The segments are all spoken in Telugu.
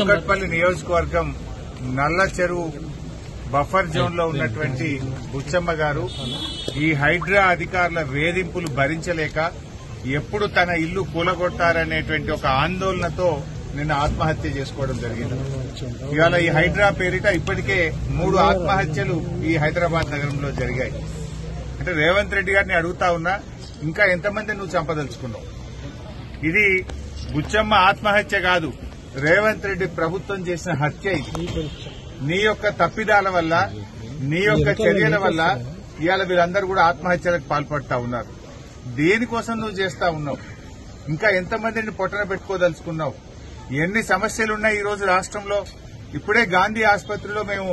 కూకట్పల్లి నియోజకవర్గం నల్ల చెరువు బఫర్ జోన్ లో ఉన్నటువంటి బుచ్చమ్మ గారు ఈ హైడ్రా అధికారుల వేధింపులు భరించలేక ఎప్పుడు తన ఇల్లు కూలగొట్టారనేటువంటి ఒక ఆందోళనతో నిన్న ఆత్మహత్య చేసుకోవడం జరిగింది ఇవాళ ఈ హైడ్రా పేరిట ఇప్పటికే మూడు ఆత్మహత్యలు ఈ హైదరాబాద్ నగరంలో జరిగాయి అంటే రేవంత్ రెడ్డి గారిని అడుగుతా ఉన్నా ఇంకా ఎంతమంది నువ్వు చంపదలుచుకున్నావు ఇది బుచ్చమ్మ ఆత్మహత్య కాదు రేవంత్ రెడ్డి ప్రభుత్వం చేసిన హత్య ఇది నీ యొక్క తప్పిదాల వల్ల నీ యొక్క చర్యల వల్ల ఇవాళ వీళ్ళందరూ కూడా ఆత్మహత్యలకు పాల్పడతా ఉన్నారు దేనికోసం నువ్వు చేస్తా ఉన్నావు ఇంకా ఎంతమందిని పొట్టన పెట్టుకోదలుచుకున్నావు ఎన్ని సమస్యలున్నాయి ఈ రోజు రాష్ట్రంలో ఇప్పుడే గాంధీ ఆసుపత్రిలో మేము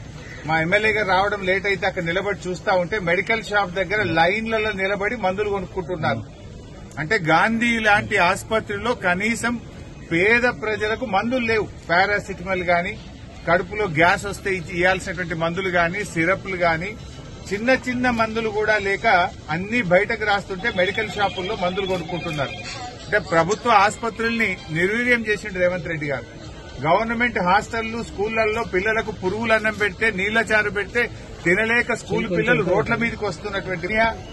మా ఎమ్మెల్యే గారు రావడం లేట్ అయితే అక్కడ నిలబడి చూస్తా ఉంటే మెడికల్ షాప్ దగ్గర లైన్లలో నిలబడి మందులు కొనుక్కుంటున్నారు అంటే గాంధీ లాంటి ఆసుపత్రిలో కనీసం పేద ప్రజలకు మందులు లేవు పారాసిటమాల్ గాని కడుపులో గ్యాస్ వస్తే ఇచ్చి ఇవ్వాల్సినటువంటి మందులు గాని సిరప్లు గాని చిన్న చిన్న మందులు కూడా లేక అన్ని బయటకు రాస్తుంటే మెడికల్ షాపుల్లో మందులు కొనుక్కుంటున్నారు అంటే ప్రభుత్వ ఆసుపత్రుల్ని నిర్వీర్యం చేసిండు రేవంత్ రెడ్డి గారు గవర్నమెంట్ హాస్టళ్లు స్కూళ్లలో పిల్లలకు పురుగులు అన్నం పెడితే నీళ్ల చారు పెడితే తినలేక స్కూల్ పిల్లలు రోడ్ల మీదకి వస్తున్నటువంటి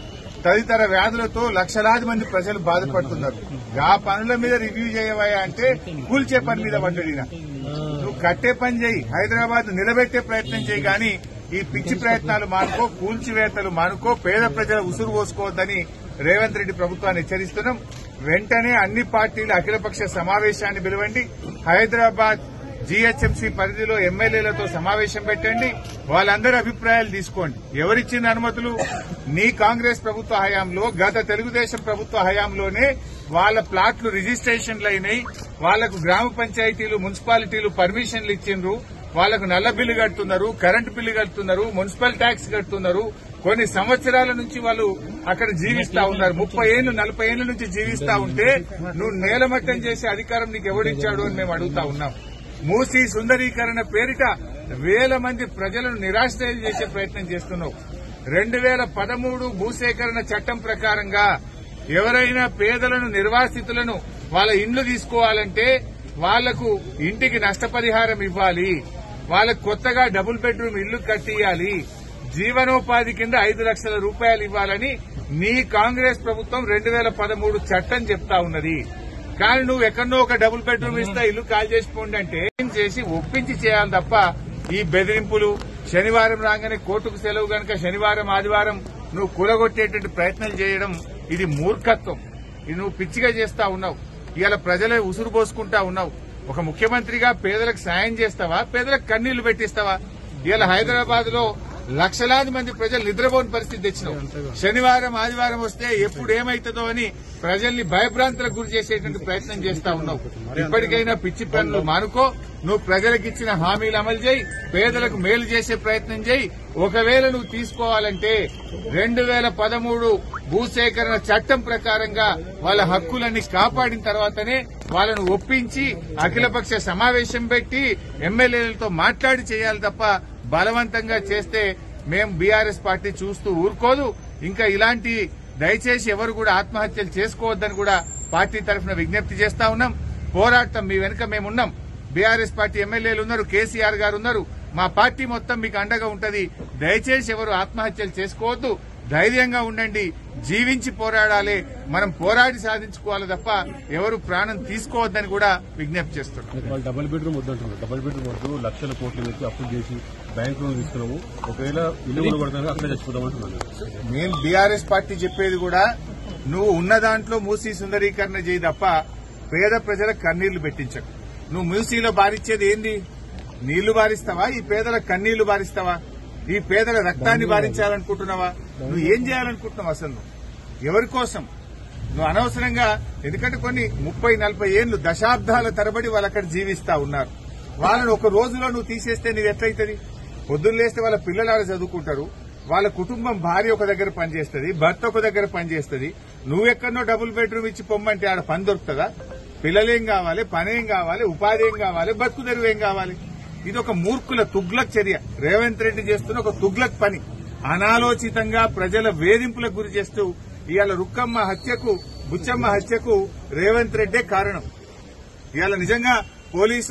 తదితర వ్యాధులతో లక్షలాది మంది ప్రజలు బాధపడుతున్నారు ఆ పనుల మీద రివ్యూ చేయవా అంటే కూల్చే పని మీద పడ్డడినా నువ్వు కట్టే పని చేయి హైదరాబాద్ నిలబెట్టే ప్రయత్నం చేయి గాని ఈ పిచ్చి ప్రయత్నాలు మానుకో కూల్చివేతలు మానుకో పేద ప్రజల ఉసురు పోసుకోవద్దని రేవంత్ రెడ్డి ప్రభుత్వాన్ని హెచ్చరిస్తున్నాం వెంటనే అన్ని పార్టీల అఖిలపక్ష సమావేశాన్ని పిలవండి హైదరాబాద్ జీహెచ్ఎంసీ పరిధిలో ఎమ్మెల్యేలతో సమావేశం పెట్టండి వాళ్ళందరి అభిప్రాయాలు తీసుకోండి ఎవరిచ్చిన అనుమతులు నీ కాంగ్రెస్ ప్రభుత్వ హయాంలో గత తెలుగుదేశం ప్రభుత్వ హయాంలోనే వాళ్ళ ప్లాట్లు రిజిస్ట్రేషన్లు అయినాయి వాళ్లకు గ్రామ పంచాయతీలు మున్సిపాలిటీలు పర్మిషన్లు ఇచ్చిండ్రు వాళ్లకు నల్ల బిల్లు కడుతున్నారు కరెంటు బిల్లు కడుతున్నారు మున్సిపల్ ట్యాక్స్ కడుతున్నారు కొన్ని సంవత్సరాల నుంచి వాళ్ళు అక్కడ జీవిస్తా ఉన్నారు ముప్పై ఏళ్లు నలభై ఏళ్ల నుంచి జీవిస్తా ఉంటే నువ్వు నేలమట్టం చేసే అధికారం నీకు ఎవడిచ్చాడు అని మేము అడుగుతా ఉన్నాం మూసీ సుందరీకరణ పేరిట వేల మంది ప్రజలను నిరాశ్రయం చేసే ప్రయత్నం చేస్తున్నావు రెండు వేల పదమూడు భూసేకరణ చట్టం ప్రకారంగా ఎవరైనా పేదలను నిర్వాసితులను వాళ్ళ ఇండ్లు తీసుకోవాలంటే వాళ్లకు ఇంటికి నష్టపరిహారం ఇవ్వాలి వాళ్ళకు కొత్తగా డబుల్ బెడ్రూమ్ ఇల్లు కట్టియాలి జీవనోపాధి కింద ఐదు లక్షల రూపాయలు ఇవ్వాలని నీ కాంగ్రెస్ ప్రభుత్వం రెండు వేల పదమూడు చట్టం చెప్తా ఉన్నది కానీ నువ్వు ఎక్కడో ఒక డబుల్ బెడ్రూమ్ ఇస్తా ఇల్లు కాల్ చేసిపోండి అంటే ఏం చేసి ఒప్పించి చేయాలి తప్ప ఈ బెదిరింపులు శనివారం రాగానే కోర్టుకు సెలవు గనక శనివారం ఆదివారం నువ్వు కూలగొట్టేటువంటి ప్రయత్నాలు చేయడం ఇది మూర్ఖత్వం ఇది నువ్వు పిచ్చిగా చేస్తా ఉన్నావు ఇవాళ ప్రజలే ఉసురు పోసుకుంటా ఉన్నావు ఒక ముఖ్యమంత్రిగా పేదలకు సాయం చేస్తావా పేదలకు కన్నీళ్లు పెట్టిస్తావా ఇవాళ హైదరాబాద్ లో లక్షలాది మంది ప్రజలు నిద్రపోని పరిస్థితి తెచ్చినావు శనివారం ఆదివారం వస్తే ఎప్పుడు ఏమైతుందో అని ప్రజల్ని భయభ్రాంతులకు గురి చేసేటువంటి ప్రయత్నం చేస్తా ఉన్నావు ఇప్పటికైనా పిచ్చి పనులు మానుకో నువ్వు ప్రజలకు ఇచ్చిన హామీలు అమలు చేయి పేదలకు మేలు చేసే ప్రయత్నం చేయి ఒకవేళ నువ్వు తీసుకోవాలంటే రెండు వేల పదమూడు భూసేకరణ చట్టం ప్రకారంగా వాళ్ళ హక్కులన్నీ కాపాడిన తర్వాతనే వాళ్ళను ఒప్పించి అఖిలపక్ష సమావేశం పెట్టి ఎమ్మెల్యేలతో మాట్లాడి చేయాలి తప్ప బలవంతంగా చేస్తే మేం బీఆర్ఎస్ పార్టీ చూస్తూ ఊరుకోదు ఇంకా ఇలాంటి దయచేసి ఎవరు కూడా ఆత్మహత్యలు చేసుకోవద్దని కూడా పార్టీ తరఫున విజ్ఞప్తి చేస్తా ఉన్నాం పోరాటం మీ వెనుక మేమున్నాం బీఆర్ఎస్ పార్టీ ఎమ్మెల్యేలు ఉన్నారు కేసీఆర్ గారు ఉన్నారు మా పార్టీ మొత్తం మీకు అండగా ఉంటది దయచేసి ఎవరు ఆత్మహత్యలు చేసుకోవద్దు ధైర్యంగా ఉండండి జీవించి పోరాడాలి మనం పోరాడి సాధించుకోవాలి తప్ప ఎవరు ప్రాణం తీసుకోవద్దని కూడా విజ్ఞప్తి చేస్తున్నాం వాళ్ళు డబుల్ బెడ్రూమ్ వద్దంటున్నారు డబుల్ బెడ్రూమ్ వద్దు లక్షల కోట్లు పెట్టి అప్పులు చేసి బ్యాంక్ లోన్ తీసుకున్నాము ఒకవేళ ఇల్లు కూడా కొడతాను అక్కడే చచ్చిపోదామంటున్నాను మేము బీఆర్ఎస్ పార్టీ చెప్పేది కూడా నువ్వు ఉన్న దాంట్లో మూసీ సుందరీకరణ చేయి తప్ప పేద ప్రజల కన్నీళ్లు పెట్టించకు నువ్వు మూసీలో బారిచ్చేది ఏంది నీళ్లు బారిస్తావా ఈ పేదల కన్నీళ్లు బారిస్తావా ఈ పేదల రక్తాన్ని బారించాలనుకుంటున్నావా నువ్వు ఏం చేయాలనుకుంటున్నావు అసలు నువ్వు ఎవరి కోసం నువ్వు అనవసరంగా ఎందుకంటే కొన్ని ముప్పై నలభై ఏళ్లు దశాబ్దాల తరబడి వాళ్ళు అక్కడ జీవిస్తా ఉన్నారు వాళ్ళని ఒక రోజులో నువ్వు తీసేస్తే నీవు ఎట్లయితది పొద్దున్న లేస్తే వాళ్ళ పిల్లలు ఆడ చదువుకుంటారు వాళ్ళ కుటుంబం భార్య ఒక దగ్గర పనిచేస్తుంది భర్త ఒక దగ్గర పనిచేస్తుంది నువ్వెక్కడనో డబుల్ బెడ్రూమ్ ఇచ్చి పొమ్మంటే ఆడ పని దొరుకుతుందా పిల్లలేం కావాలి పనేం కావాలి ఉపాధి ఏం కావాలి బతుకు తెరువు ఏం కావాలి ఇది ఒక మూర్ఖుల తుగ్లక్ చర్య రేవంత్ రెడ్డి చేస్తున్న ఒక తుగ్లక్ పని అనాలోచితంగా ప్రజల వేధింపులకు గురి చేస్తూ ఇవాళ రుక్కమ్మ హత్యకు బుచ్చమ్మ హత్యకు రేవంత్ రెడ్డే కారణం ఇవాళ నిజంగా పోలీసులు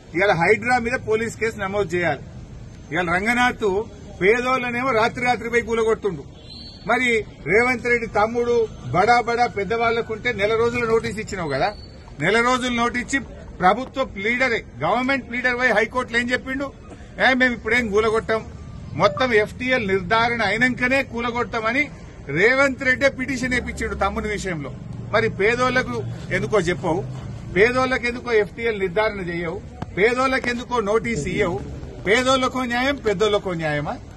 ఇవాళ హైడ్రా మీద పోలీస్ కేసు నమోదు చేయాలి ఇవాళ రంగనాథ్ పేదోళ్ళనేమో రాత్రి రాత్రి పోయి కూలగొట్టుండు మరి రేవంత్ రెడ్డి తమ్ముడు బడా బడా పెద్దవాళ్లకుంటే నెల రోజుల నోటీస్ ఇచ్చినావు కదా నెల రోజులు నోటీస్ ఇచ్చి ప్రభుత్వ లీడరే గవర్నమెంట్ లీడర్ పోయి హైకోర్టులో ఏం చెప్పిండు ఏ మేము ఇప్పుడేం కూలగొట్టాం మొత్తం ఎఫ్టీఎల్ నిర్ధారణ అయినాకనే కూలగొట్టామని రేవంత్ రెడ్డే పిటిషన్ వేయించాడు తమ్ముని విషయంలో మరి పేదోళ్లకు ఎందుకో చెప్పవు పేదోళ్లకు ఎందుకో ఎఫ్టీఎల్ నిర్ధారణ చేయవు పేదోళ్లకు ఎందుకో నోటీస్ ఇయ్యవు పేదోళ్లకో న్యాయం పెద్దోళ్లకో న్యాయమా